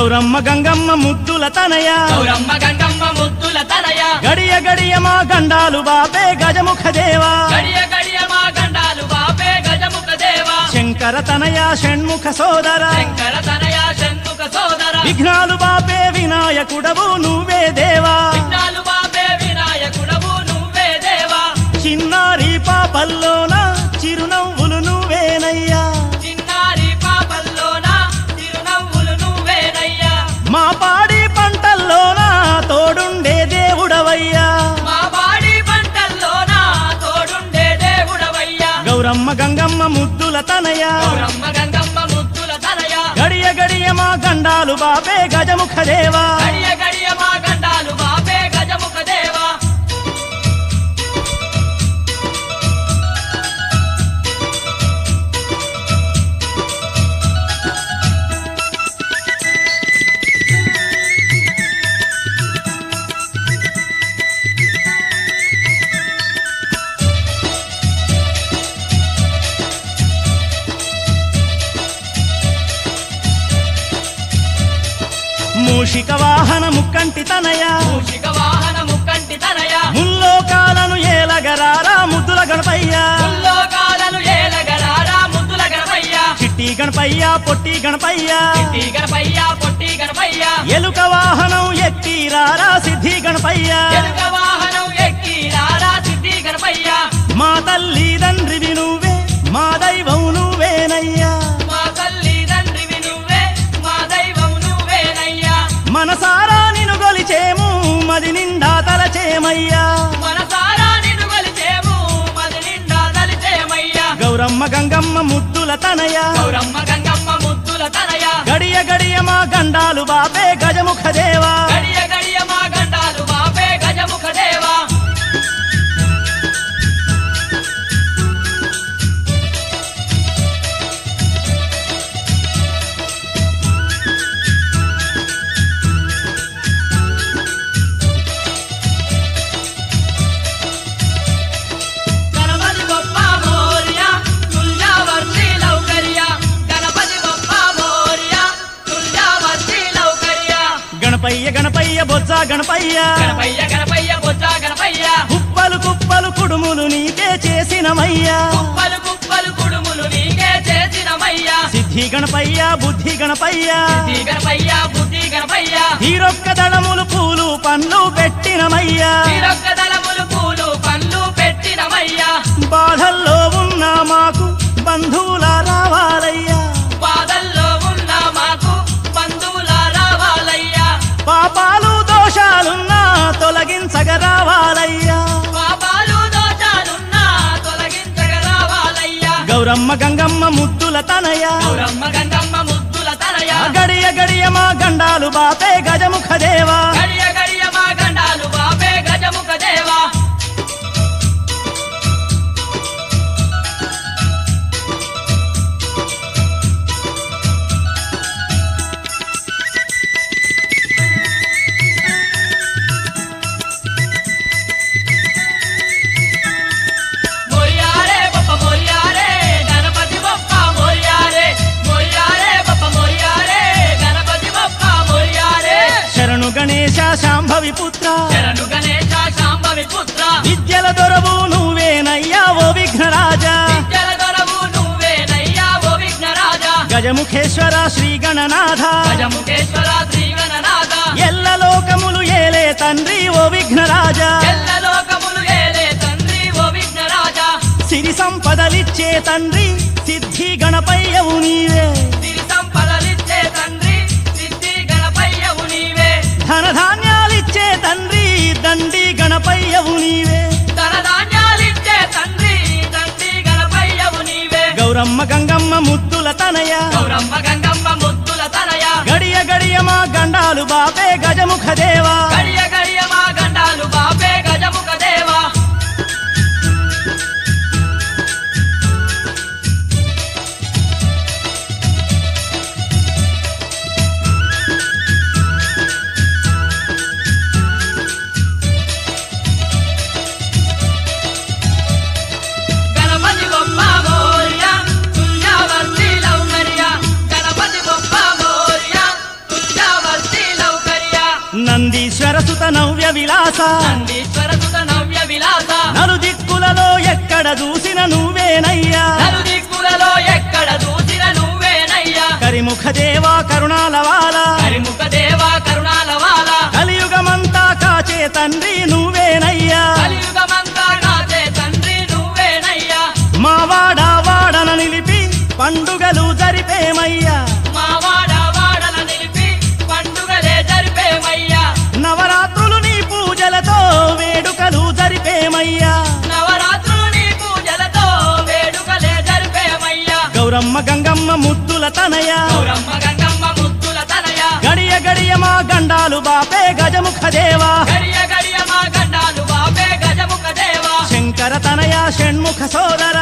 గౌరమ్మ గంగమ్మ ముద్దుల తనయ గౌరమ్మ గంగమ్మ ముద్దుల తనయ గడియ గడియ మా గండాలు బాబే గజముఖ దేవా గడియ గడియ మా గండాలు బాపే గజముఖ దేవా శంకర తనయ షణ్ముఖ సోదర శంకర తనయ షణ్ముఖ సోదర విఘ్నాలు బాపే వినాయకుడవు నువ్వే దేవా విఘ్నాలు బాపే వినాయకుడవు నువ్వే దేవా చిన్నారి పాపల్లోన చిరునవ్వులు నువ్వేనయ్యా చిన్నారి పాపల్లోన తిరునవ్వులు నువ్వేనయ్యా మా పాడి పంటల్లోన తోడుండే దేవుడవయ్యా మా బాడి పంటల్లోన తోడుండే దేవుడవయ్యా గౌరమ్మ గంగమ్మ ముద్దుల తనయ గౌరమ్మ గంగమ్మ ముద్దుల తనయ గడియ గడియ మా గండాలు బాబే గజముఖ దేవా గడియ గడియ మా గండాలు బాపే గజముఖ దేవా మూషిక వాహన ముక్కంటి తనయ మూషిక వాహన ముక్కంటి తనయ ముల్లోకాలను ఏలగరారా ముద్దుల గణపయ్య ముల్లోకాలను ఏలగరారా ముద్దుల గణపయ్య చిట్టి గణపయ్య పొట్టి గణపయ్య ఈ గణపయ్య పొట్టి గణపయ్య ఎలుక వాహనం ఎక్కి రారా సిద్ధి గణపయ్య ఎలుక వాహనం ఎక్కి రారా సిద్ధి గణపయ్య మా తల్లి తండ్రివి నువ్వే మా దైవం నువ్వేనయ్యా మా తల్లి తండ్రివి నువ్వే మా దైవం నువ్వేనయ్యా మనసారా నిన్ను గొలిచేము మది నిండా తలచేమయ్యా మనసారా నిన్ను కొలిచేము మది నిండా తలిచేమయ్యా గౌరమ్మ గంగమ్మ ముద్దుల తనయ గౌరమ్మ గంగమ్మ ముద్దుల తనయ గడియ గడియ మా గండాలు బాబే గజముఖ దేవా గడియ గడియ మా గండాలు బాపే గజముఖ దేవా గణపతి బొప్ప మోరియా తుల్యావర్తి లౌకర్య గణపతి బొప్ప మోరియా తుల్యావర్తి లౌకర్య గణపయ్య గణపయ్య బొజ్జ గణపయ్య గణపయ్య గణపయ్య బొజ్జ గణపయ్య కుప్పలు కుప్పలు కుడుములు నీకే చేసినమయ్యా కుప్పలు కుప్పలు కుడుములు నీకే చేసినమయ్యా సిద్ధి గణపయ్య బుద్ధి గణపయ్య ఈ గణపయ్య బుద్ధి గణపయ్య తీరొక్క దళములు పూలు పండ్లు పెట్టినమయ్యా తీరొక్క దళములు పూలు పండ్లు పెట్టినమయ్యా బాధల్లో ఉన్న మాకు బంధువుల రావాలయ్యా బాధల్లో ఉన్న మాకు బంధువుల రావాలయ్యా పాపాలు దోషాలున్నా తొలగించగ రావాలయ్యా పాపాలు దోషాలున్నా తొలగించగ రావాలయ్యా గౌరమ్మ గంగమ్మ ముద్దుల తనయ గౌరమ్మ గంగమ్మ ముద్దుల తనయ గడియ గడియ మా గండాలు బాపే గజముఖ దేవా గడియ గడియ మా గండాలు బాపే గజముఖ దేవా మోరియారే బప్ప మోరియారే గణపతి బప్ప మోరియారే మోరియారే బప్ప మోరియారే గణపతి బప్ప మోరియారే శరణు గణేశ శాంభవి పుత్ర శరణు గణేశ శాంభవి పుత్ర విద్యల దొరవు నువ్వేనయ్యా ఓ విఘ్నరాజా విద్యల దొరవు నువ్వేనయ్యా ఓ విఘ్నరాజా గజముఖేశ్వర శ్రీ గణనాథ గజముఖేశ్వర శ్రీ గణనాథ ఎల్ల లోకములు ఏలే తండ్రి ఓ విఘ్నరాజా ఎల్ల లోకములు ఏలే తండ్రి ఓ విఘ్నరాజా సిరి సంపదలిచ్చే తండ్రి సిద్ధి గణపయ్యవు నీవే సిరి సంపదలిచ్చే తండ్రి సిద్ధి గణపయ్యవు నీవే ధనధాన్యాలిచ్చే తండ్రి దండి గణపయ్యవు నీవే ధన ధాన్యాలిచ్చే తండ్రి తండ్రి గణపయ్యవు నీవే గౌరమ్మ గంగమ్మ ముద్దుల తనయ గౌరమ్మ గంగమ్మ ముద్దుల తనయ గడియ గడియ మా గండాలు బాపే గజముఖ దేవా గడియ గడియ మా గండాలు బాపే గజముఖ దేవా గణపతి బొప్ప మోరియా తుల్యావర్తి లౌకర్య గణపతి బొప్ప మోరియా తుల్యావర్తి నవ్య విలాస నందీశ్వర సుత నవ్య విలాస నలు దిక్కులలో ఎక్కడ చూసిన నువ్వేనయ్యా నలు దిక్కులలో ఎక్కడ చూసిన నువ్వేనయ్యా కరిముఖ దేవా కరుణాలవాల హరిముఖ దేవా కరుణాల వాల కలియుగమంతా కాచే తండ్రి నువ్వేనయ్యా కలియుగమంతా నాచే తండ్రి నువ్వేనయ్యా మా వాడ వాడన నిలిపి పండుగలు జరిపేమయ్యా మా వాడ వాడల నిలిపి పండుగలే జరిపేమయ్యా నవరాత్రులు నీ పూజలతో వేడుకలు జరిపేమయ్యా నవరాత్రులు నీ పూజలతో వేడుకలే జరిపేమయ్యా గౌరమ్మ గంగమ్మ ముద్దుల తనయ గౌరమ్మ గంగమ్మ ముద్దుల తనయ గడియ గడియ మా గండాలు బాపే గజముఖ దేవా గడియ గడియ మా గండాలు బాపే గజముఖ దేవా శంకర తనయ షణ్ముఖ సోదర